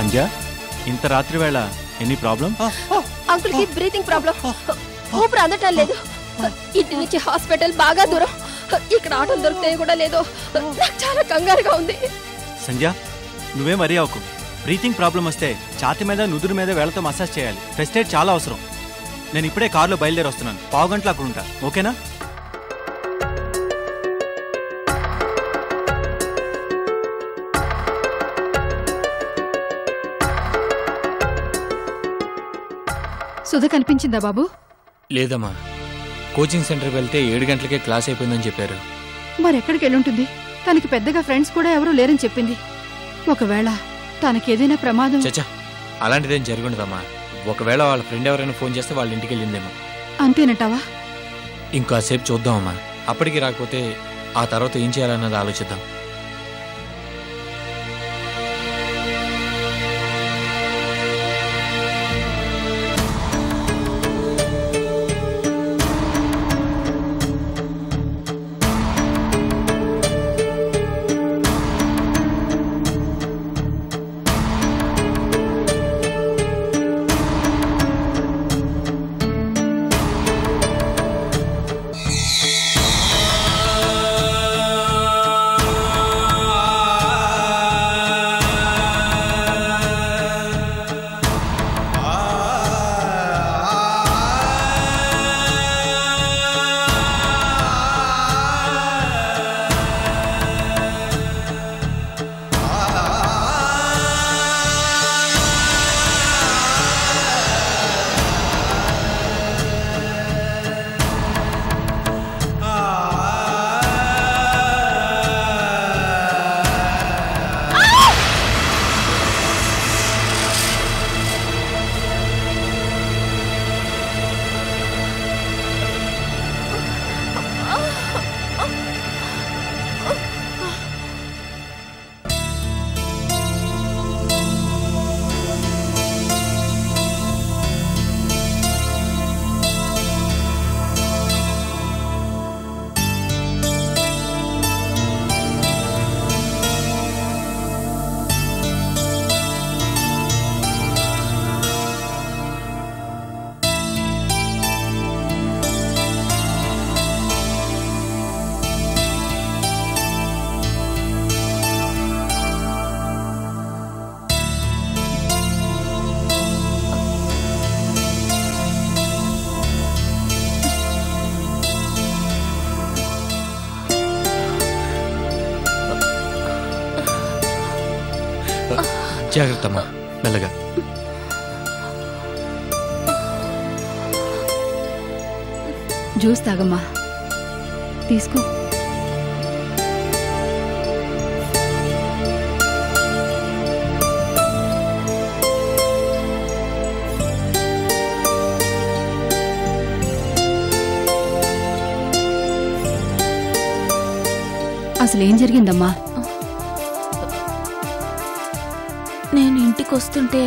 సంధ్య ఇంత రాత్రి వేళ ఎనీ ప్రాబ్లం అంకుల్ కి బ్రీతింగ్ ప్రాబ్లం ఊపిరి అందటం లేదు ఇంటి నుంచి హాస్పిటల్ బాగా దూరం ఇక్కడ ఆటో దొరికితే కూడా లేదు నాకు చాలా కంగారుగా ఉంది సంధ్య నువ్వే వరి అవ్వకు బ్రీతింగ్ ప్రాబ్లం వస్తే ఛాతి మీద నుదురు మీద వేళ్లతో మసాజ్ చేయాలి ఫస్ట్ ఎయిడ్ చాలా అవసరం నేను ఇప్పుడే కారులో బయలుదేరి వస్తున్నాను పావు గంటలో అక్కడ ఉంటా ఓకేనా సుధ కనిపించిందా బాబు లేదమ్మా కోచింగ్ సెంటర్కి వెళ్తే ఏడు గంటలకే క్లాస్ అయిపోయిందని చెప్పారు మరెక్కడికి వెళ్ళుంటుంది తనకి పెద్దగా ఫ్రెండ్స్ కూడా ఎవరూ లేరని చెప్పింది ఒకవేళ తనకేదైనా ప్రమాదం చచ్చా అలాంటిదేం జరుగుండదమ్మా ఒకవేళ వాళ్ళ ఫ్రెండ్ ఎవరైనా ఫోన్ చేస్తే వాళ్ళ ఇంటికి వెళ్ళిందేమో అంతేనటావా ఇంకాసేపు చూద్దామమ్మా అప్పటికి రాకపోతే ఆ తర్వాత ఏం చేయాలన్నది ఆలోచిద్దాం జాగ్రత్త అమ్మా మెల్లగా జ్యూస్ తాగమ్మా తీసుకో అసలు ఏం జరిగిందమ్మా నేను ఇంటికి వస్తుంటే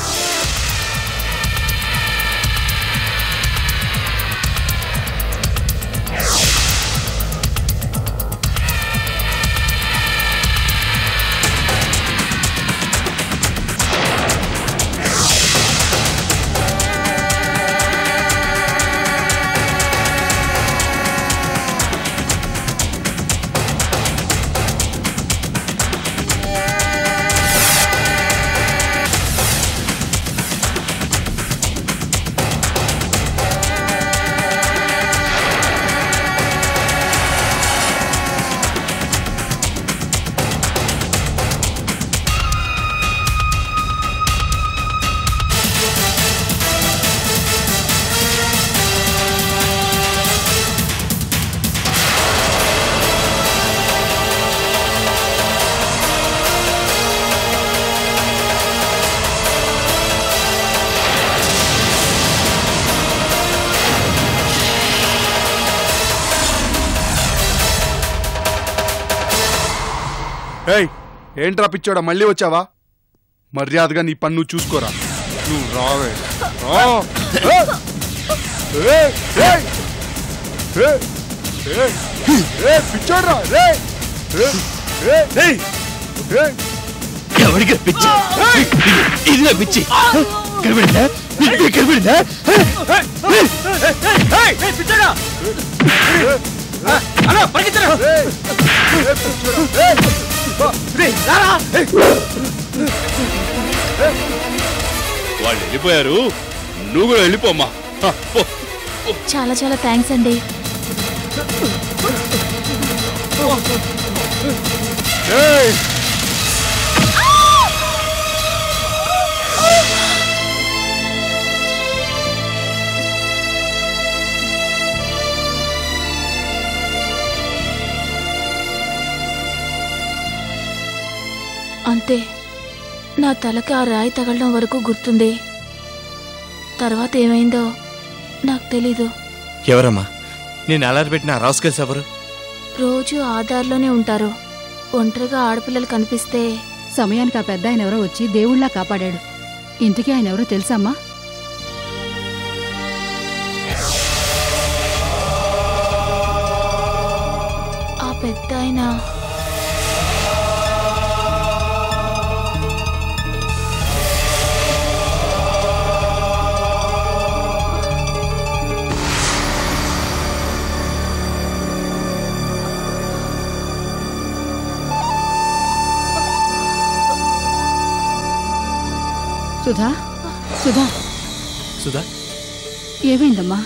ఏయ్ ఏంట్రా పిచ్చోడా మళ్ళీ వచ్చావా మర్యాదగా నీ పన్ను చూసుకోరా నువ్వు రావే రా. ఏయ్! ఏయ్! ఏయ్! ఏయ్! ఏయ్! ఏయ్, పిచ్చోడ్రా రే ఏయ్! ఏయ్! ఏయ్! ఏయ్! ఎవరికి పిచ్చి ఇది నా పిచ్చి కనబడిందా ఇది కనబడిందా వాళ్ళు వెళ్ళిపోయారు నువ్వు కూడా వెళ్ళిపోమ్మా హ, పో. చాలా చాలా థ్యాంక్స్ అండి ఏయ్! అంతే నా తలకి ఆ రాయి తగలడం వరకు గుర్తుంది తర్వాత ఏమైందో నాకు తెలీదు ఎవరమ్మా నేను అలారి పెట్టిన ఆ రాస్కెల్స్ ఎవరు రోజు ఆధార్లోనే ఉంటారు ఒంటరిగా ఆడపిల్లలు కనిపిస్తే సమయానికి ఆ పెద్ద ఆయన ఎవరో వచ్చి దేవుళ్ళా కాపాడాడు ఇంటికి ఆయన ఎవరో తెలుసమ్మా ఆ పెద్ద ఆయన సుధా సుధా సుధా ఏమైందమ్మా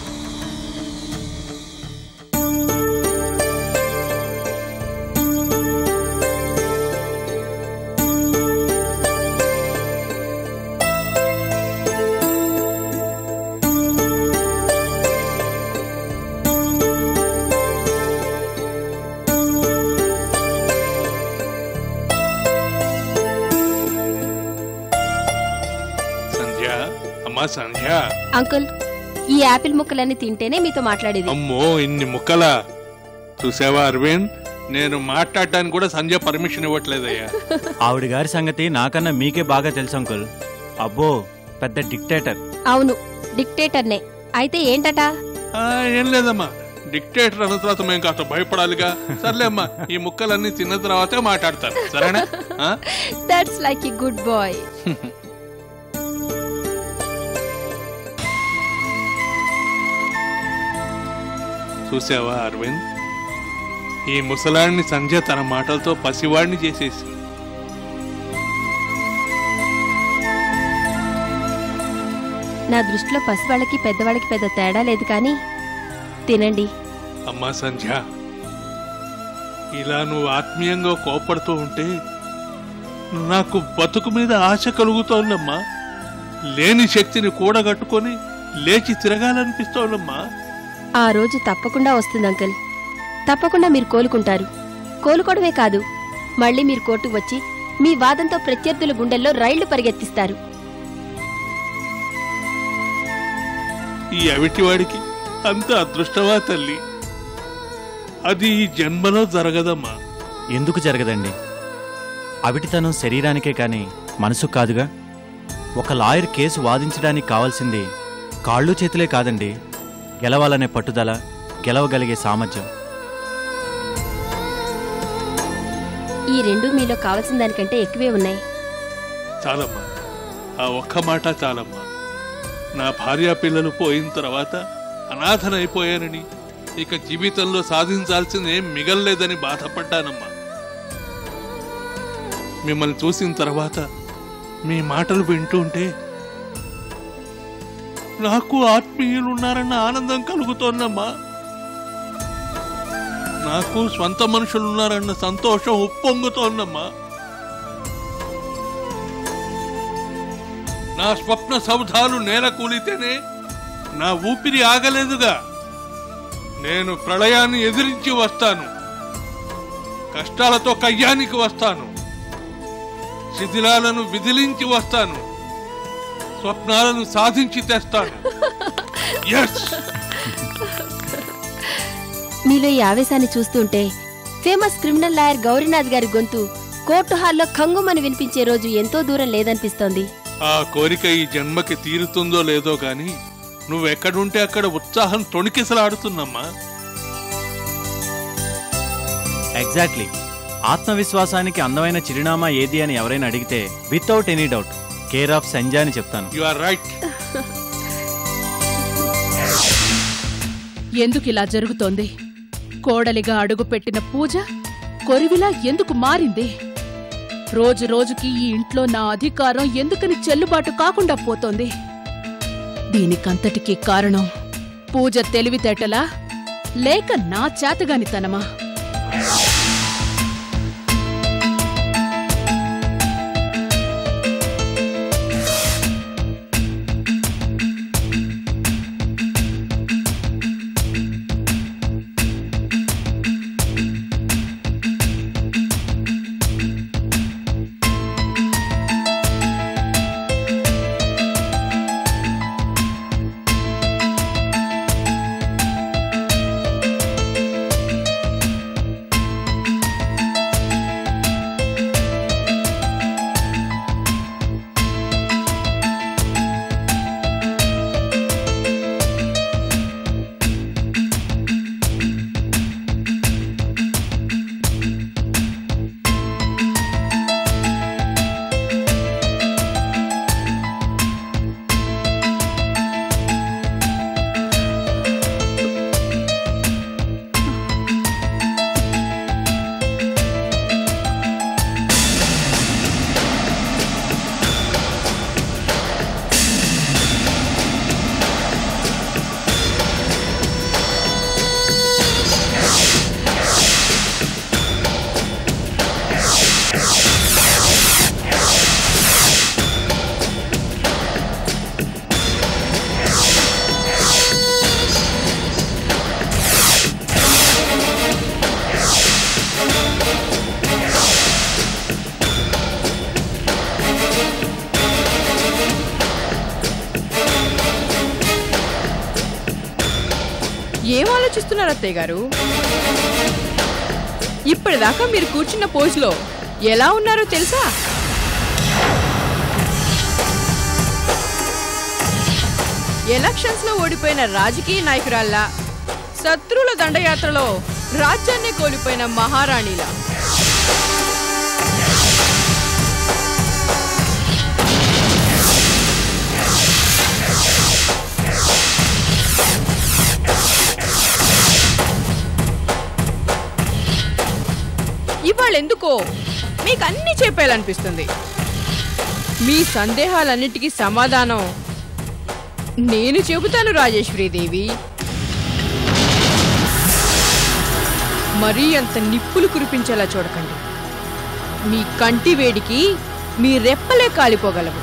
సంధ్య అమ్మా సంధ్య అంకుల్ ఈ యాపిల్ ముక్కలన్నీ తింటేనే మీతో మాట్లాడేది అమ్మో ఇన్ని ముక్కలా చూసావా అరవింద్ నేను మాట్లాడటానికి కూడా సంధ్య పర్మిషన్ ఇవ్వట్లేదయ్యా ఆవిడ గారి సంగతి నాకన్నా మీకే బాగా తెలుసు అంకుల్ అబ్బో పెద్ద డిక్టేటర్ అవును డిక్టేటర్నే అయితే ఏంటట ఆ, ఏం లేదమ్మా డిక్టేటర్ అన్న తర్వాత మేము కాస్త భయపడాలిగా సర్లే అమ్మా ఈ ముక్కలన్నీ తిన్న తర్వాతే మాట్లాడతాను సరేనా ఆ? That's like a good boy చూసావా అరవింద్ ఈ ముసలాడిని సంధ్య తన మాటలతో పసివాడిని చేసేసి నా దృష్టిలో పసివాళ్ళకి పెద్దవాళ్ళకి పెద్ద తేడా లేదు కానీ తినండి అమ్మా సంధ్య ఇలా నువ్వు ఆత్మీయంగా కోపడుతూ ఉంటే నాకు బతుకు మీద ఆశ కలుగుతోందమ్మా లేని శక్తిని కూడగట్టుకొని లేచి తిరగాలనిపిస్తోందమ్మా ఆ రోజు తప్పకుండా వస్తుంది అంకుల్ తప్పకుండా మీరు కోలుకుంటారు కోలుకోవడమే కాదు మళ్ళీ మీరు కోర్టుకు వచ్చి మీ వాదంతో ప్రత్యర్థుల గుండెల్లో రైళ్లు పరిగెత్తిస్తారు ఈ అవిటివాడికి అంత అదృష్టమా తల్లి అది ఈ జన్మలో జరగదమ్మా ఎందుకు జరగదండి అవిటితనం శరీరానికే కానీ మనసు కాదుగా ఒక లాయర్ కేసు వాదించడానికి కావాల్సింది కాళ్ళు చేతులే కాదండి గెలవాలనే పట్టుదల గెలవగలిగే సామర్థ్యం ఈ రెండు మీలో కావాల్సిన దానికంటే ఎక్కువే ఉన్నాయి చాలమ్మా ఆ ఒక్క మాట చాలమ్మా నా భార్య పిల్లలు పోయిన తర్వాత అనాథనైపోయానని ఇక జీవితంలో సాధించాల్సింది ఏం మిగల్లేదని బాధపడ్డానమ్మా మిమ్మల్ని చూసిన తర్వాత మీ మాటలు వింటుంటే నాకు ఆత్మీయులు ఉన్నారన్న ఆనందం కలుగుతోందమ్మా నాకు స్వంత మనుషులు ఉన్నారన్న సంతోషం ఉప్పొంగుతోందమ్మా నా స్వప్న సౌధాలు నేల కూలితేనే నా ఊపిరి ఆగలేదుగా నేను ప్రళయాన్ని ఎదిరించి వస్తాను కష్టాలతో కయ్యానికి వస్తాను శిథిలాలను విదిలించి వస్తాను స్వప్నాలను సాధించి తెస్తాను ఎస్ మీలో ఈ ఆవేశాన్ని చూస్తుంటే ఫేమస్ క్రిమినల్ లాయర్ గౌరీనాథ్ గారి గొంతు కోర్టు హాల్లో కంగుమని వినిపించే రోజు ఎంతో దూరం లేదనిపిస్తోంది ఆ కోరిక ఈ జన్మకి తీరుతుందో లేదో గాని నువ్వెక్కడుంటే అక్కడ ఉత్సాహం తొణికిసలాడుతున్నమ్మా ఎగ్జాక్ట్లీ ఆత్మవిశ్వాసానికి అందమైన చిరునామా ఏది అని ఎవరైనా అడిగితే without any doubt care of Sanjay అని చెప్తాను యు ఆర్ రైట్ ఎందుకు ఇలా జరుగుతోంది కోడలిగా అడుగుపెట్టిన పూజ కొరివిలా ఎందుకు మారింది రోజు రోజుకి ఈ ఇంట్లో నా అధికారం ఎందుకని చెల్లుబాటు కాకుండా పోతోంది దీనికంతటికీ కారణం పూజ తెలివితేటలా లేక నా చేతగానితనమా ఏం ఆలోచిస్తున్నారు అత్తయ్య గారు ఇప్పటిదాకా మీరు కూర్చున్న పోజులో ఎలా ఉన్నారో తెలుసా ఎలక్షన్స్ లో ఓడిపోయిన రాజకీయ నాయకురాల్లా శత్రువుల దండయాత్రలో రాజ్యాన్నే కోల్పోయిన మహారాణిలా ఇవాళ ఎందుకో మీకు అన్ని చెప్పాలనిపిస్తుంది మీ సందేహాలన్నిటికీ సమాధానం నేను చెబుతాను రాజేశ్వరీదేవి మరీ అంత నిప్పులు కురిపించేలా చూడకండి మీ కంటి వేడికి మీ రెప్పలే కాలిపోగలవు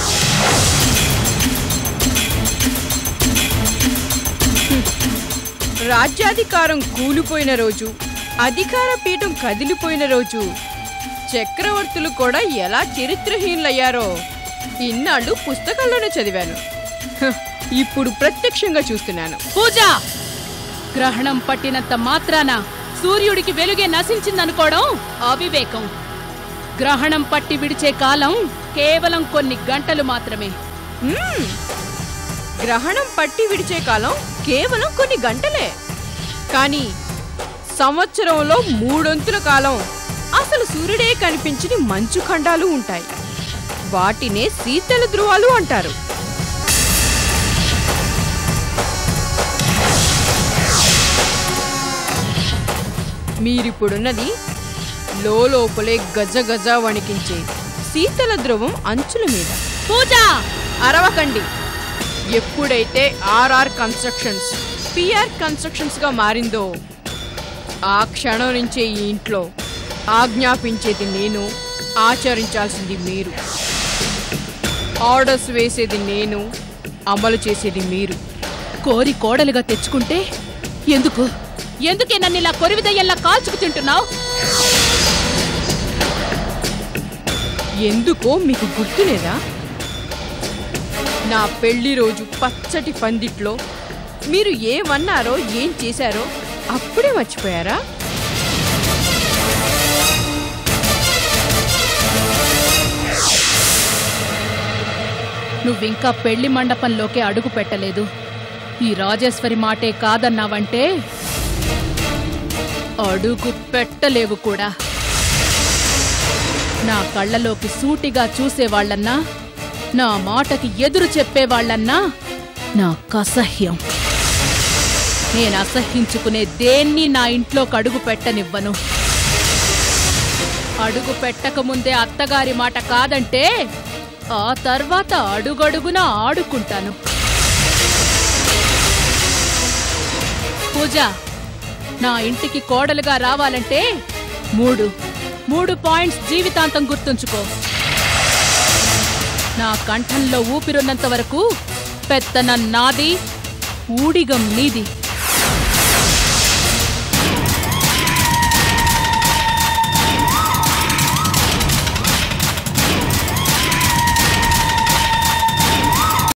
హ్మ్. రాజ్యాధికారం కూలిపోయిన రోజు అధికార పీఠం కదిలిపోయిన రోజు చక్రవర్తులు కూడా ఎలా చరిత్రహీనులయ్యారో ఇన్నాళ్ళు పుస్తకాల్లోనే చదివాను హ, ఇప్పుడు ప్రత్యక్షంగా చూస్తున్నాను పూజ గ్రహణం పట్టినంత మాత్రాన సూర్యుడికి వెలుగే నశించిందనుకోవడం అవివేకం గ్రహణం పట్టి విడిచే కాలం కేవలం కొన్ని గంటలు మాత్రమే మ్మ్. గ్రహణం పట్టి విడిచే కాలం కేవలం కొన్ని గంటలే కానీ సంవత్సరంలో మూడొంతుల కాలం అసలు సూర్యుడే కనిపించని మంచు ఖండాలు ఉంటాయి వాటినే శీతల ధ్రువాలు అంటారు మీరిప్పుడున్నది లోపలే గజ గజ వణికించే శీతల ధ్రువం అంచుల మీద పూజ అరవకండి ఎప్పుడైతే ఆర్ఆర్ కన్స్ట్రక్షన్స్ పిఆర్ కన్స్ట్రక్షన్స్ గా మారిందో ఆ క్షణం నుంచే ఈ ఇంట్లో ఆజ్ఞాపించేది నేను ఆచరించాల్సింది మీరు ఆర్డర్స్ వేసేది నేను అమలు చేసేది మీరు కోరి కోడలుగా తెచ్చుకుంటే ఎందుకు ఎందుకే నన్ను ఇలా కొరివిదయ్యల్లా కాల్చుకు తింటున్నావు ఎందుకో మీకు గుర్తులేదా నా పెళ్లి రోజు పచ్చటి పందిట్లో మీరు ఏమన్నారో ఏం చేశారో అప్పుడే మర్చిపోయారా నువ్వింకా పెళ్లి మండపంలోకి అడుగు పెట్టలేదు ఈ రాజేశ్వరి మాటే కాదన్నావంటే అడుగు పెట్టలేవు కూడా నా కళ్ళలోకి సూటిగా చూసేవాళ్లన్నా నా మాటకి ఎదురు చెప్పేవాళ్లన్నా నాకు అసహ్యం నేను అసహ్యించుకునే దేన్ని నా ఇంట్లోకి అడుగు పెట్టనివ్వను అడుగు పెట్టకముందే అత్తగారి మాట కాదంటే ఆ తర్వాత అడుగడుగున ఆడుకుంటాను పూజ నా ఇంటికి కోడలుగా రావాలంటే మూడు మూడు పాయింట్స్ జీవితాంతం గుర్తుంచుకో నా కంఠంలో ఊపిరున్నంత వరకు పెత్తనం నాది ఊడిగం నీది